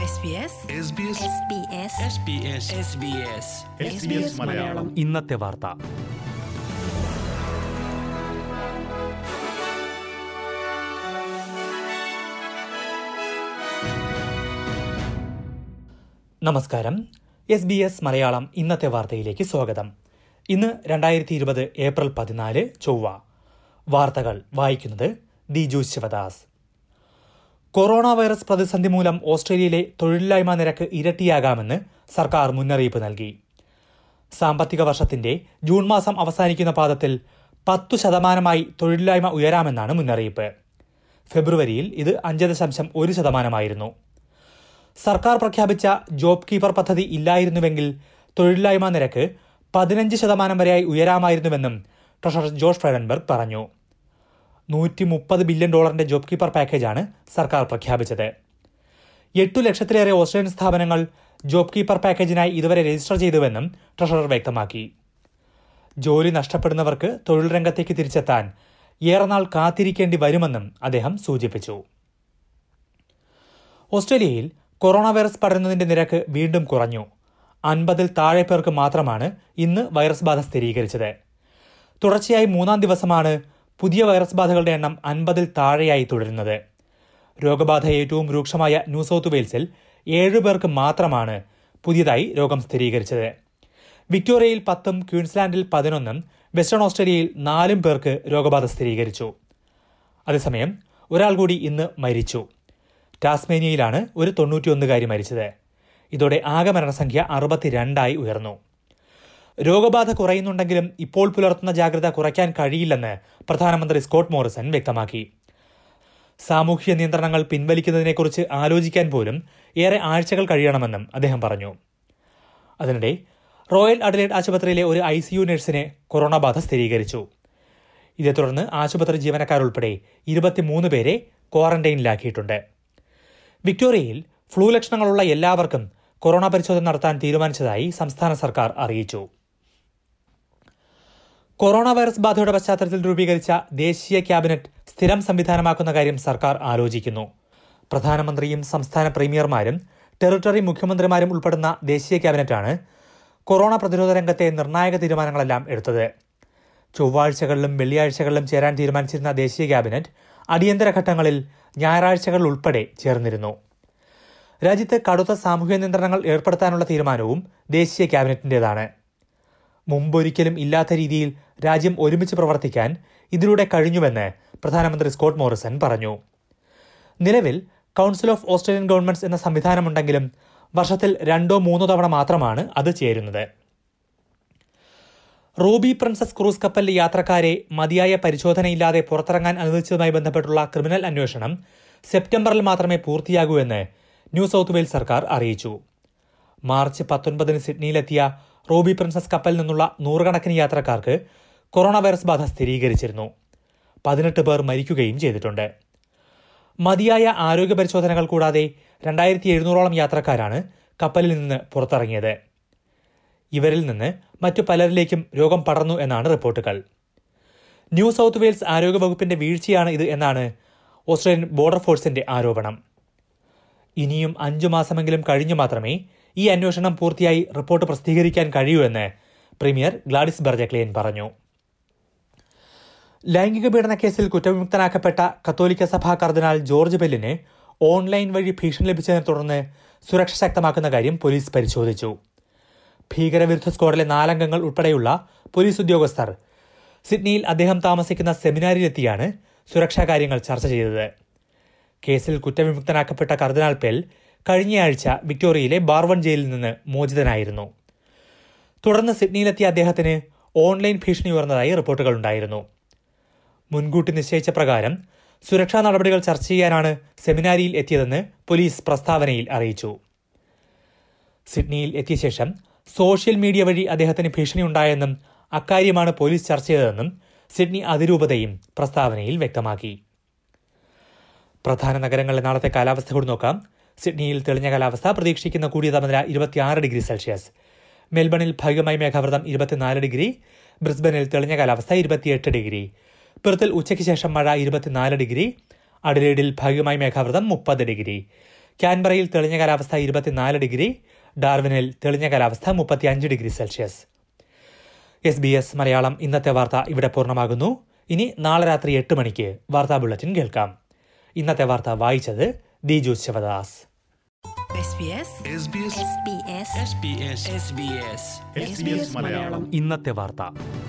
SBS SBS SBS Malayalam ഇന്നത്തെ വാർത്ത നമസ്കാരം എസ് ബി എസ് മലയാളം ഇന്നത്തെ വാർത്തയിലേക്ക് സ്വാഗതം ഇന്ന് രണ്ടായിരത്തി ഇരുപത് ഏപ്രിൽ പതിനാല് ചൊവ്വ വാർത്തകൾ വായിക്കുന്നത് ദിജു ശിവദാസ് കൊറോണ വൈറസ് പ്രതിസന്ധി മൂലം ഓസ്ട്രേലിയയിലെ തൊഴിലില്ലായ്മ നിരക്ക് ഇരട്ടിയാകാമെന്ന് സർക്കാർ മുന്നറിയിപ്പ് നൽകി സാമ്പത്തിക വർഷത്തിന്റെ ജൂൺ മാസം അവസാനിക്കുന്ന പാദത്തിൽ പത്തു ശതമാനമായി തൊഴിലില്ലായ്മ ഉയരാമെന്നാണ് മുന്നറിയിപ്പ് ഫെബ്രുവരിയിൽ ഇത് അഞ്ച് ദശാംശം ഒരു ശതമാനമായിരുന്നു സർക്കാർ പ്രഖ്യാപിച്ച ജോബ് കീപ്പർ പദ്ധതി ഇല്ലായിരുന്നുവെങ്കിൽ തൊഴിലില്ലായ്മ നിരക്ക് പതിനഞ്ച് ശതമാനം വരെയായി ഉയരാമായിരുന്നുവെന്നും ട്രഷറർ ജോഷ് ഫ്രൈഡൻബർഗ് പറഞ്ഞു നൂറ്റി മുപ്പത് ബില്യൺ ഡോളറിന്റെ ജോബ് കീപ്പർ പാക്കേജാണ് സർക്കാർ പ്രഖ്യാപിച്ചത് എട്ടു ലക്ഷത്തിലേറെ ഓസ്ട്രേലിയൻ സ്ഥാപനങ്ങൾ ജോബ് കീപ്പർ പാക്കേജിനായി ഇതുവരെ രജിസ്റ്റർ ചെയ്തുവെന്നും ട്രഷറർ വ്യക്തമാക്കി ജോലി നഷ്ടപ്പെടുന്നവർക്ക് തൊഴിൽ രംഗത്തേക്ക് തിരിച്ചെത്താൻ ഏറെ നാൾ കാത്തിരിക്കേണ്ടി വരുമെന്നും അദ്ദേഹം സൂചിപ്പിച്ചു ഓസ്ട്രേലിയയിൽ കൊറോണ വൈറസ് പടരുന്നതിന്റെ നിരക്ക് വീണ്ടും കുറഞ്ഞു അൻപതിൽ താഴെ പേർക്ക് മാത്രമാണ് ഇന്ന് വൈറസ് ബാധ സ്ഥിരീകരിച്ചത് തുടർച്ചയായി മൂന്നാം ദിവസമാണ് പുതിയ വൈറസ് ബാധകളുടെ എണ്ണം അൻപതിൽ താഴെയായി തുടരുന്നത് രോഗബാധ ഏറ്റവും രൂക്ഷമായ ന്യൂ സൗത്ത് വെയിൽസിൽ ഏഴു പേർക്ക് മാത്രമാണ് പുതിയതായി രോഗം സ്ഥിരീകരിച്ചത് വിക്ടോറിയയിൽ പത്തും ക്വീൻസ്ലാൻഡിൽ പതിനൊന്നും വെസ്റ്റേൺ ഓസ്ട്രേലിയയിൽ നാലും പേർക്ക് രോഗബാധ സ്ഥിരീകരിച്ചു അതേസമയം ഒരാൾ കൂടി ഇന്ന് മരിച്ചു ടാസ്മേനിയയിലാണ് ഒരു തൊണ്ണൂറ്റിയൊന്നുകാരി മരിച്ചത് ഇതോടെ ആകെ മരണസംഖ്യ അറുപത്തിരണ്ടായി ഉയർന്നു രോഗബാധ കുറയുന്നുണ്ടെങ്കിലും ഇപ്പോൾ പുലർത്തുന്ന ജാഗ്രത കുറയ്ക്കാൻ കഴിയില്ലെന്ന് പ്രധാനമന്ത്രി സ്കോട്ട് മോറിസൺ വ്യക്തമാക്കി സാമൂഹ്യ നിയന്ത്രണങ്ങൾ പിൻവലിക്കുന്നതിനെക്കുറിച്ച് ആലോചിക്കാൻ പോലും ഏറെ ആഴ്ചകൾ കഴിയണമെന്നും അദ്ദേഹം പറഞ്ഞു അതിനിടെ റോയൽ അഡലേഡ് ആശുപത്രിയിലെ ഒരു ഐ സിയു നഴ്സിന് കൊറോണ ബാധ സ്ഥിരീകരിച്ചു ഇതേ തുടർന്ന് ആശുപത്രി ജീവനക്കാരുൾപ്പെടെ ഇരുപത്തിമൂന്ന് പേരെ ക്വാറന്റൈനിലാക്കിയിട്ടുണ്ട് വിക്ടോറിയയിൽ ഫ്ലൂ ലക്ഷണങ്ങളുള്ള എല്ലാവർക്കും കൊറോണ പരിശോധന നടത്താൻ തീരുമാനിച്ചതായി സംസ്ഥാന സർക്കാർ അറിയിച്ചു കൊറോണ വൈറസ് ബാധയുടെ പശ്ചാത്തലത്തിൽ രൂപീകരിച്ച ദേശീയ ക്യാബിനറ്റ് സ്ഥിരം സംവിധാനമാക്കുന്ന കാര്യം സർക്കാർ ആലോചിക്കുന്നു പ്രധാനമന്ത്രിയും സംസ്ഥാന പ്രീമിയർമാരും ടെറിട്ടറി മുഖ്യമന്ത്രിമാരും ഉൾപ്പെടുന്ന ദേശീയ ക്യാബിനറ്റാണ് കൊറോണ പ്രതിരോധ രംഗത്തെ നിർണായക തീരുമാനങ്ങളെല്ലാം എടുത്തത് ചൊവ്വാഴ്ചകളിലും വെള്ളിയാഴ്ചകളിലും ചേരാൻ തീരുമാനിച്ചിരുന്ന ദേശീയ ക്യാബിനറ്റ് അടിയന്തര ഘട്ടങ്ങളിൽ ഞായറാഴ്ചകൾ ഉൾപ്പെടെ ചേർന്നിരുന്നു രാജ്യത്ത് കടുത്ത സാമൂഹ്യ നിയന്ത്രണങ്ങൾ ഏർപ്പെടുത്താനുള്ള തീരുമാനവും ദേശീയ ക്യാബിനറ്റിന്റേതാണ് മുമ്പൊരിക്കലും ഇല്ലാത്ത രീതിയിൽ രാജ്യം ഒരുമിച്ച് പ്രവർത്തിക്കാൻ ഇതിലൂടെ കഴിഞ്ഞുവെന്ന് പ്രധാനമന്ത്രി സ്കോട്ട് മോറിസൺ പറഞ്ഞു നിലവിൽ കൗൺസിൽ ഓഫ് ഓസ്ട്രേലിയൻ ഗവൺമെന്റ്സ് എന്ന സംവിധാനമുണ്ടെങ്കിലും വർഷത്തിൽ രണ്ടോ മൂന്നോ തവണ മാത്രമാണ് അത് ചേരുന്നത് റൂബി പ്രിൻസസ് ക്രൂസ് കപ്പലിലെ യാത്രക്കാരെ മതിയായ പരിശോധനയില്ലാതെ പുറത്തിറങ്ങാൻ അനുവദിച്ചതുമായി ബന്ധപ്പെട്ടുള്ള ക്രിമിനൽ അന്വേഷണം സെപ്റ്റംബറിൽ മാത്രമേ പൂർത്തിയാകൂ എന്ന് ന്യൂ സൗത്ത് വെയിൽസ് സർക്കാർ അറിയിച്ചു മാർച്ച് പത്തൊൻപതിന് സിഡ്നിയിലെത്തിയ റൂബി പ്രിൻസസ് കപ്പലിൽ നിന്നുള്ള നൂറുകണക്കിന് യാത്രക്കാർക്ക് കൊറോണ വൈറസ് ബാധ സ്ഥിരീകരിച്ചിരുന്നു പതിനെട്ട് പേർ മരിക്കുകയും ചെയ്തിട്ടുണ്ട് മതിയായ ആരോഗ്യ പരിശോധനകൾ കൂടാതെ രണ്ടായിരത്തി എഴുന്നൂറോളം യാത്രക്കാരാണ് കപ്പലിൽ നിന്ന് പുറത്തിറങ്ങിയത് ഇവരിൽ നിന്ന് മറ്റു പലരിലേക്കും രോഗം പടർന്നു എന്നാണ് റിപ്പോർട്ടുകൾ ന്യൂ സൗത്ത് വെയിൽസ് ആരോഗ്യവകുപ്പിന്റെ വീഴ്ചയാണ് ഇത് എന്നാണ് ഓസ്ട്രേലിയൻ ബോർഡർ ഫോഴ്സിന്റെ ആരോപണം ഇനിയും അഞ്ചു മാസമെങ്കിലും കഴിഞ്ഞു മാത്രമേ ഈ അന്വേഷണം പൂർത്തിയായി റിപ്പോർട്ട് പ്രസിദ്ധീകരിക്കാൻ കഴിയൂ എന്ന് പ്രീമിയർ ഗ്ലാഡിസ് ബർജക്ലിയൻ പറഞ്ഞു ലൈംഗിക പീഡന കേസിൽ കുറ്റവിമുക്തനാക്കപ്പെട്ട കത്തോലിക്ക സഭാ കർദിനാൾ ജോർജ് ബെല്ലിന് ഓൺലൈൻ വഴി ഭീഷണി ലഭിച്ചതിനെ തുടർന്ന് സുരക്ഷ ശക്തമാക്കുന്ന കാര്യം പോലീസ് പരിശോധിച്ചു ഭീകരവിരുദ്ധ സ്ക്വാഡിലെ നാലംഗങ്ങൾ ഉൾപ്പെടെയുള്ള പോലീസ് ഉദ്യോഗസ്ഥർ സിഡ്നിയിൽ അദ്ദേഹം താമസിക്കുന്ന സെമിനാരിലെത്തിയാണ് സുരക്ഷാ കാര്യങ്ങൾ ചർച്ച ചെയ്തത് കേസിൽ കുറ്റവിമുക്തനാക്കപ്പെട്ട കർദിനാൾ പെൽ കഴിഞ്ഞയാഴ്ച വിക്ടോറിയയിലെ ബാർവൺ ജയിലിൽ നിന്ന് മോചിതനായിരുന്നു തുടർന്ന് സിഡ്നിയിലെത്തിയ അദ്ദേഹത്തിന് ഓൺലൈൻ ഭീഷണി ഉയർന്നതായി റിപ്പോർട്ടുകളുണ്ടായിരുന്നു മുൻകൂട്ടി നിശ്ചയിച്ച പ്രകാരം സുരക്ഷാ നടപടികൾ ചർച്ച ചെയ്യാനാണ് സെമിനാരിയിൽ എത്തിയതെന്ന് പോലീസ് പ്രസ്താവനയിൽ അറിയിച്ചു സിഡ്നിയിൽ എത്തിയ ശേഷം സോഷ്യൽ മീഡിയ വഴി അദ്ദേഹത്തിന് ഭീഷണിയുണ്ടായെന്നും അക്കാര്യമാണ് പോലീസ് ചർച്ച ചെയ്തതെന്നും സിഡ്നി അതിരൂപതയും പ്രസ്താവനയിൽ വ്യക്തമാക്കി പ്രധാന നഗരങ്ങളിലെ നാളത്തെ കാലാവസ്ഥ കൂടി നോക്കാം സിഡ്നിയിൽ തെളിഞ്ഞ കാലാവസ്ഥ പ്രതീക്ഷിക്കുന്ന കൂടിയ താപനില ഇരുപത്തിയാറ് ഡിഗ്രി സെൽഷ്യസ് മെൽബണിൽ ഭാഗികമായി മേഘാവൃതം ഇരുപത്തിനാല് ഡിഗ്രി ബ്രിസ്ബനിൽ തെളിഞ്ഞ കാലാവസ്ഥ ഇരുപത്തിയെട്ട് ഡിഗ്രി പെർത്തിൽ ഉച്ചയ്ക്ക് ശേഷം മഴ ഇരുപത്തിനാല് ഡിഗ്രി അഡലേഡിൽ ഭാഗികമായി മേഘാവൃതം മുപ്പത് ഡിഗ്രി കാൻബറയിൽ തെളിഞ്ഞ കാലാവസ്ഥ ഇരുപത്തിനാല് ഡിഗ്രി ഡാർവിനിൽ തെളിഞ്ഞ കാലാവസ്ഥ മുപ്പത്തിയഞ്ച് degree Celsius S B S Malayalam ഇന്നത്തെ വാർത്ത ഇവിടെ പൂർണ്ണമാകുന്നു ഇനി നാളെ രാത്രി എട്ട് മണിക്ക് വാർത്താ ബുള്ളറ്റിൻ കേൾക്കാം ഇന്നത്തെ വാർത്ത വായിച്ചത് Diju Sivadas SBS SBS SBS SBS SBS SBS Malayalam ഇന്നത്തെ വാർത്ത